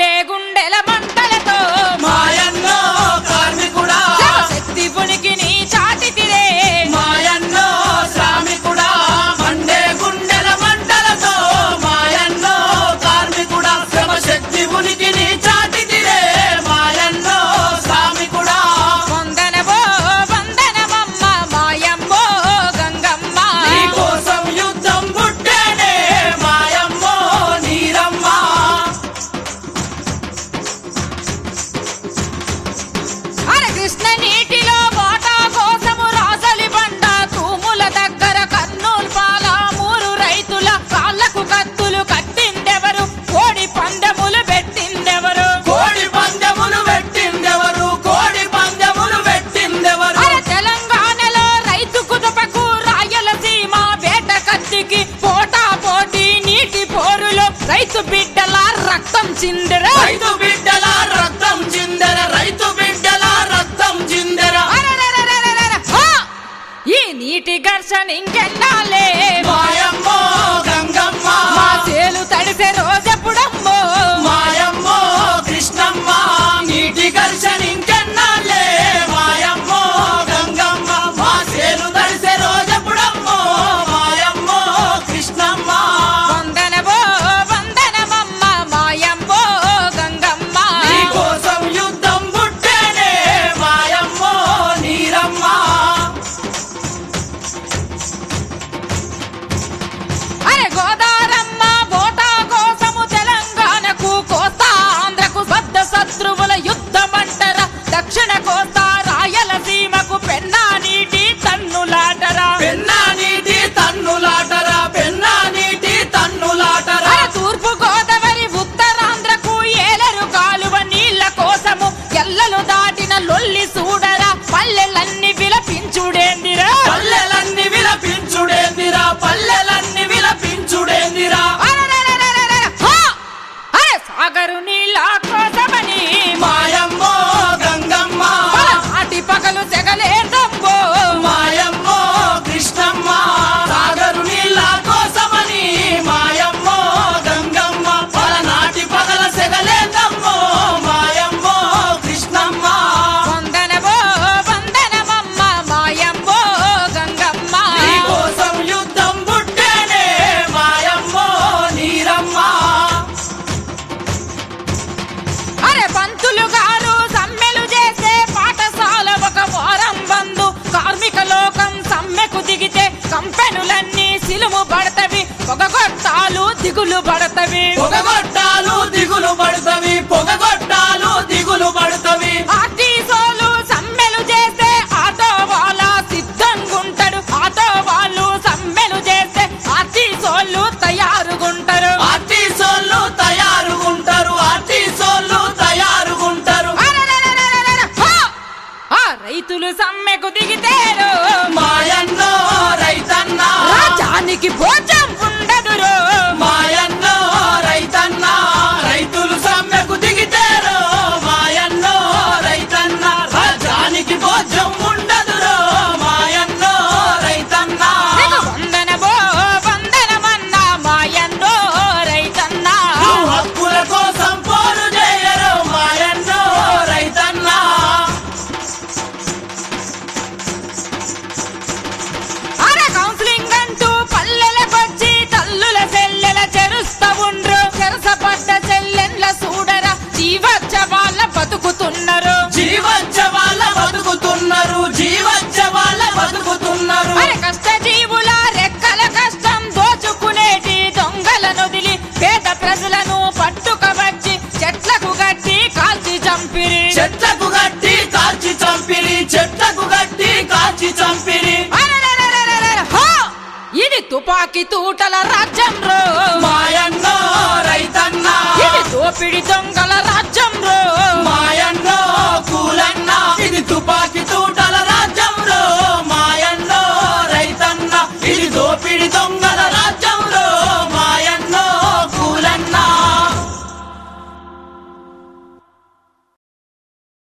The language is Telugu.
మండే గుండెల మంటలతో మాయన్నో కార్మికుడా శక్తి పునికిని చాటితిరే మాయన్నో శ్రామికుడా మండే గుండెల మంటలతో మాయన్నో కార్మికుడా శ్రమ శక్తి ఉనికిని చాటిదిరే మాయన్నో శ్రామికుడా వందనమో వందనమమ్మ మాయమ్మో గంగమ్మ నీ కోసం యుద్ధం పుట్టేనే మాయమ్మో నీరమ్మ అరే కృష్ణ నీటిలో బాటా కోసము రాసలి బండ తూముల దగ్గర కర్నూలు పాల మూరు రైతుల కాళ్ళకు కత్తులు కట్టిందెవరు కోడి పందెములు పెట్టిందెవరు కోడి పందెములు పెట్టిందెవరు కోడి పందెములు పెట్టిందెవరు అరే తెలంగాణలో రైతు కుదుపకు రాయలసీమ వేట కత్తికి పోటా పోటీ నీటి పోరులో రైతు బిడ్డల రక్తం చిందెర రైతు బిడ్డల రక్తం చిందెర రైతు బిడ్డల రక్తం చిందెర అరెరెరెరెరెరె! హా! ఈ నీటి ఘర్షణ ఇంకెన్నాలే మాయమ్మో గంగమ్మ మా చేలు తడిసే రోజెప్పుడమ్మో మాయమ్మో కృష్ణమ్మ నీటి ఘర్షణ ఇంకెన్నాళ్ళే మాయమ్మో గంగమ్మ మా చేలు తడిసే రోజెప్పుడమ్మో మాయమ్మో కృష్ణమ్మ వందనమో వందనమమ్మ మాయమ్మో గంగమ్మ నీ కోసం యుద్ధం పుట్టేనే మాయమ్మో నీరమ్మ అరే గోదారమ్మ బోటా కోసము తెలంగాణకు కోస్తా ఆంధ్రకు బద్ద శత్రువుల యుద్ధమంటర దక్షిణ కోస్తా రాయలసీమకు పెన్నా నీటి తన్నులాటరా పెన్నా నీటి తన్నులాటరా పెన్నా నీటి తన్నులాటరా అరే తూర్పు గోదావరి ఉత్తరాంధ్రకు ఏలరు కాలువ నీళ్ల కోసము ఎల్లలు దాటిన లొల్లి చూడరా పల్లెలన్నీ విలపించుడేందిరా పల్లెలన్నీ విలపించుడేందిరా పల్లెలన్నీ విలపించుడేందిరా అరెరెరెరెరెరె! హా! అరే సాగరు నీళ్ళ కోసమని మాయమ్మో గంగమ్మ నాటి పగలు తెగలేదంబో మాయమ్మో కృష్ణమ్మ సాగరు నీళ్ళ కోసమని మాయమ్మో గంగమ్మ పలనాటి పగల సెగలేదమ్మో మాయమ్మో కృష్ణమ్మ వందనమో వందనమమ్మ మాయమ్మో గంగమ్మ నీ కోసం యుద్ధం పుట్టేనే మాయమ్మో నీరమ్మ అరే పంతులు గారు సమ్మెలు చేసే పాఠశాల ఒక వారం బంధు కార్మిక లోకం సమ్మెకు దిగితే కంపెనులన్నీ సిలుము పడతవి పొగగొట్టాలు దిగులు పడతవి పొగగొట్టాలు దిగులు పడుతవి పొగగొట్టాలు దిగులు పడుతవి ఆర్టీసోలు సమ్మెలు చేస్తే ఆటో వాళ్ళ సిద్ధంగుంటాడు ఆటో వాళ్ళు సమ్మెలు చేస్తే ఆర్టీసోళ్ళు తయారుగుంటారు ఆర్టీసోళ్ళు తయారుగుంటారు ఆర్టీసోళ్ళు తయారుగుంటారు అరెరెరెరెరెరె! హా! ఆ రైతులు సమ్మెకు దిగితేరు మాయన్నో రైతన్నా రాజానికి భోజం ఉండదురు మాయన్నో రైతన్నా రైతులు సమ్మెకు దిగితేరో మాయన్నో రైతన్నా రాజానికి భోజం ఉండదురో మాయన్నో రైతన్నా నీకు వందనమో వందనమన్నా మాయన్నో రైతన్నా నువ్వు హక్కుల కోసం పోరు చేయరు మాయన్నో రైతన్నా అరే కౌన్సిలింగ్ అంటూ పల్లెలకొచ్చి తల్లుల చెల్లెల చెరుస్తా ఉండ్రు చెరసపడ్డ చెల్లెన్ల చూడరా జీవచ్చ వాళ్ళ బతుకుతున్నారు జీవచ్చ వాళ్ళ బతుకుతున్నారు జీవచ్చ వాళ్ళ బతుకుతున్నారు అరే కష్ట జీవుల రెక్కల కష్టం దోచుకునేటి దొంగల నొదిలి పేద ప్రజలను పట్టుకవచ్చి చెట్లకు గట్టి కాల్చి చంపిరి చెట్లకు గట్టి కాల్చి చంపిరి చెట్లకు గట్టి కాల్చి చంపిరి అరెరెరెరెరెరె! హా! ఇది తుపాకీ తూటల రాజ్యం రో మాయన్నో రైతన్నా ఇది దోపిడి దొంగల రాజ్యం రో మాయన్నో కూలన్నా ఇది తుపాకీ తూటల రాజ్యంలో మాయన్నో రైతన్న ఇది దోపిడి దొంగల రాజ్యం